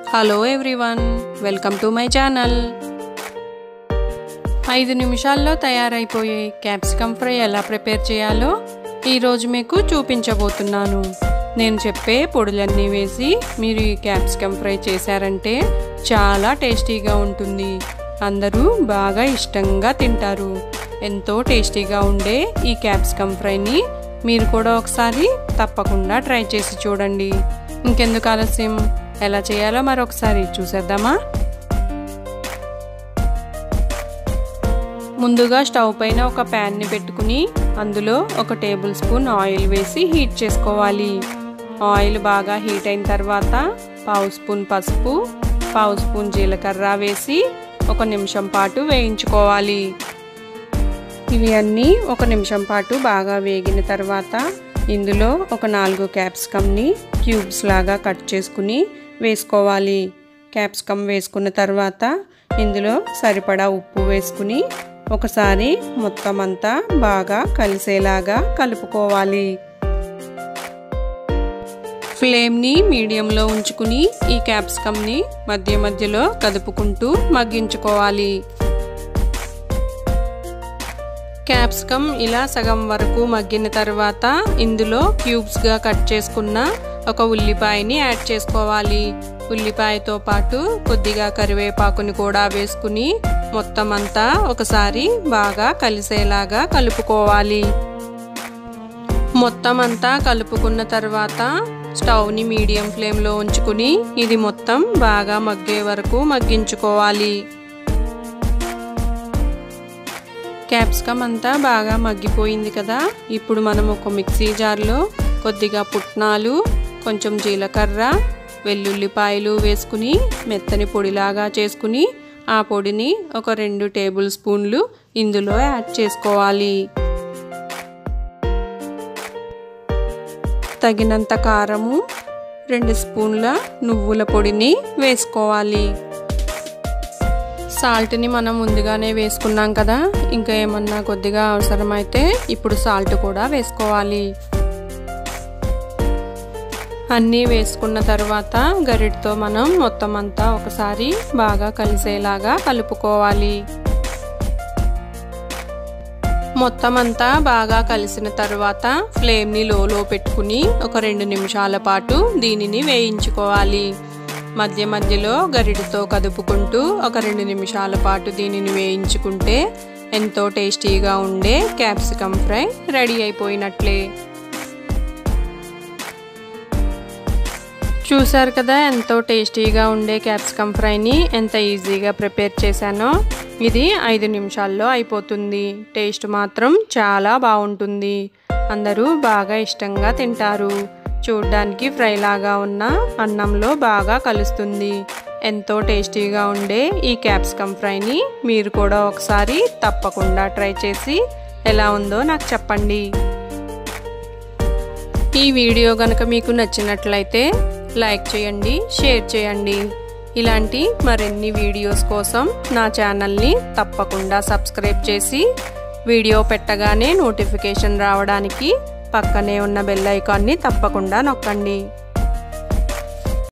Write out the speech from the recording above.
hello everyone welcome to my channel ఐదు నిమిషాల్లో తయారైపోయే క్యాప్సికమ్ ఫ్రై ఎలా ప్రిపేర్ చేయాలో ఈరోజు మీకు చూపించబోతున్నాను నేను చెప్పే పొడులన్నీ వేసి మీరు ఈ క్యాప్సికమ్ ఫ్రై చేశారంటే చాలా టేస్టీగా ఉంటుంది అందరూ బాగా ఇష్టంగా తింటారు ఎంతో టేస్టీగా ఉండే ఈ క్యాప్సికమ్ ఫ్రైని మీరు కూడా ఒకసారి తప్పకుండా ట్రై చేసి చూడండి ఇంకెందుకు ఆలస్యం ఎలా చేయాలో మరొకసారి చూసేద్దామా ముందుగా స్టవ్ పైన ఒక ప్యాన్ని పెట్టుకుని అందులో ఒక టేబుల్ స్పూన్ ఆయిల్ వేసి హీట్ చేసుకోవాలి ఆయిల్ బాగా హీట్ అయిన తర్వాత పావు స్పూన్ పసుపు పావు స్పూన్ జీలకర్ర వేసి ఒక నిమిషం పాటు వేయించుకోవాలి ఇవి అన్నీ ఒక నిమిషం పాటు బాగా వేగిన తర్వాత ఇందులో ఒక నాలుగు క్యాప్సికమ్ని క్యూబ్స్ లాగా కట్ చేసుకుని వేసుకోవాలి క్యాప్సికమ్ వేసుకున్న తర్వాత ఇందులో సరిపడా ఉప్పు వేసుకుని ఒకసారి మొత్తం అంతా బాగా కలిసేలాగా కలుపుకోవాలి ఫ్లేమ్ని మీడియంలో ఉంచుకుని ఈ క్యాప్సికమ్ని మధ్య మధ్యలో కదుపుకుంటూ మగ్గించుకోవాలి క్యాప్సికమ్ ఇలా సగం వరకు మగ్గిన తర్వాత ఇందులో క్యూబ్స్గా కట్ చేసుకున్న ఒక ఉల్లిపాయని యాడ్ చేసుకోవాలి ఉల్లిపాయతో పాటు కొద్దిగా కరివేపాకుని కూడా వేసుకుని మొత్తం అంతా ఒకసారి బాగా కలిసేలాగా కలుపుకోవాలి మొత్తం అంతా కలుపుకున్న తర్వాత స్టవ్ని మీడియం ఫ్లేమ్లో ఉంచుకుని ఇది మొత్తం బాగా మగ్గే వరకు మగ్గించుకోవాలి క్యాప్సికమ్ అంతా బాగా మగ్గిపోయింది కదా ఇప్పుడు మనం ఒక మిక్సీ జార్లో కొద్దిగా పుట్నాలు కొంచెం జీలకర్ర వెల్లుల్లిపాయలు వేసుకుని మెత్తని పొడిలాగా చేసుకుని ఆ పొడిని ఒక రెండు టేబుల్ స్పూన్లు ఇందులో యాడ్ చేసుకోవాలి తగినంత కారము రెండు స్పూన్ల నువ్వుల పొడిని వేసుకోవాలి సాల్ట్ని మనం ముందుగానే వేసుకున్నాం కదా ఇంకా ఏమన్నా కొద్దిగా అవసరమైతే ఇప్పుడు సాల్ట్ కూడా వేసుకోవాలి అన్నీ వేసుకున్న తర్వాత గరిటతో మనం మొత్తం అంతా ఒకసారి బాగా కలిసేలాగా కలుపుకోవాలి మొత్తం అంతా బాగా కలిసిన తర్వాత ఫ్లేమ్ని లోలో పెట్టుకుని ఒక రెండు నిమిషాల పాటు దీనిని వేయించుకోవాలి మధ్య మధ్యలో గరిటతో కదుపుకుంటూ ఒక రెండు నిమిషాల పాటు దీనిని వేయించుకుంటే ఎంతో టేస్టీగా ఉండే క్యాప్సికమ్ ఫ్రై రెడీ అయిపోయినట్లే చూసారు కదా ఎంతో టేస్టీగా ఉండే క్యాప్సికమ్ ఫ్రైని ఎంత ఈజీగా ప్రిపేర్ చేశానో ఇది ఐదు నిమిషాల్లో అయిపోతుంది టేస్ట్ మాత్రం చాలా బాగుంటుంది అందరూ బాగా ఇష్టంగా తింటారు చూడ్డానికి ఫ్రై లాగా ఉన్న అన్నంలో బాగా కలుస్తుంది ఎంతో టేస్టీగా ఉండే ఈ క్యాప్సికమ్ ఫ్రైని మీరు కూడా ఒకసారి తప్పకుండా ట్రై చేసి ఎలా ఉందో నాకు చెప్పండి ఈ వీడియో కనుక మీకు నచ్చినట్లయితే లైక్ చేయండి షేర్ చేయండి ఇలాంటి మరిన్ని వీడియోస్ కోసం నా ఛానల్ని తప్పకుండా సబ్స్క్రైబ్ చేసి వీడియో పెట్టగానే నోటిఫికేషన్ రావడానికి పక్కనే ఉన్న బెల్ ఐకాన్ని తప్పకుండా నొక్కండి